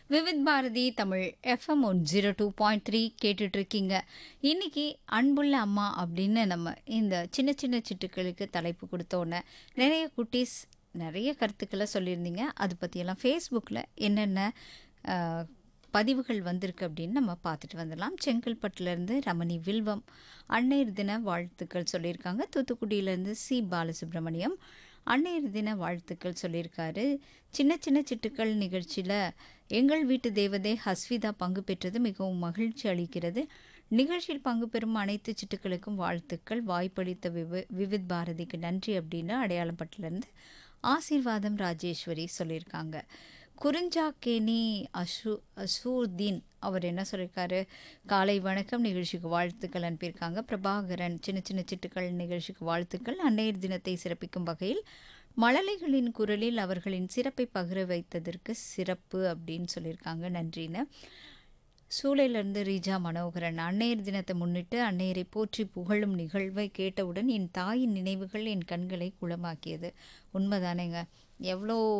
Vividh Bharati Tamil FM one zero two point three கேட்டுட்ருக்கீங்க இன்னைக்கு அன்புள்ள அம்மா அப்படின்னு நம்ம இந்த சின்ன சின்ன சிட்டுக்களுக்கு தலைப்பு கொடுத்தோன்னே நிறைய குட்டீஸ் நிறைய கருத்துக்களை சொல்லியிருந்தீங்க அது பற்றியெல்லாம் ஃபேஸ்புக்கில் என்னென்ன அஹ், பதிவுகள் வந்திருக்கு அப்படின்னு நம்ம பார்த்துட்டு வந்துடலாம் செங்கல்பட்டுலேருந்து ரமணி வில்வம் அன்னையர் தின வாழ்த்துக்கள் சொல்லியிருக்காங்க தூத்துக்குடியிலேருந்து சி பாலசுப்ரமணியம் அன்னையர் தின வாழ்த்துக்கள் சொல்லியிருக்காரு சின்ன சின்ன சிட்டுக்கள் நிகழ்ச்சியில் எங்கள் வீட்டு தேவதை ஹஸ்விதா பங்கு பெற்றது மிகவும் மகிழ்ச்சி அளிக்கிறது நிகழ்ச்சியில் பங்கு பெறும் அனைத்து சிட்டுக்களுக்கும் வாழ்த்துக்கள் வாய்ப்பளித்த விவி விவித் பாரதிக்கு நன்றி அப்படின்னு அடையாளப்பட்டிலேருந்து ஆசீர்வாதம் ராஜேஸ்வரி சொல்லியிருக்காங்க குறிஞ்சாக்கேணி அசு அசூர்தீன் அவர் என்ன சொல்லியிருக்காரு காலை வணக்கம் நிகழ்ச்சிக்கு வாழ்த்துக்கள் அனுப்பியிருக்காங்க பிரபாகரன் சின்ன சின்ன சிட்டுக்கள் நிகழ்ச்சிக்கு வாழ்த்துக்கள் அன்னையர் தினத்தை சிறப்பிக்கும் வகையில் மழலைகளின் குரலில் அவர்களின் சிறப்பை பகிர வைத்ததற்கு சிறப்பு அப்படின்னு சொல்லியிருக்காங்க நன்றின்னு சூளையிலிருந்து ரீஜா மனோகரன் அன்னையர் தினத்தை முன்னிட்டு அன்னையரை போற்றி புகழும் நிகழ்வை கேட்டவுடன் என் தாயின் நினைவுகள் என் கண்களை குளமாக்கியது உண்மைதானேங்க எவ்வளோ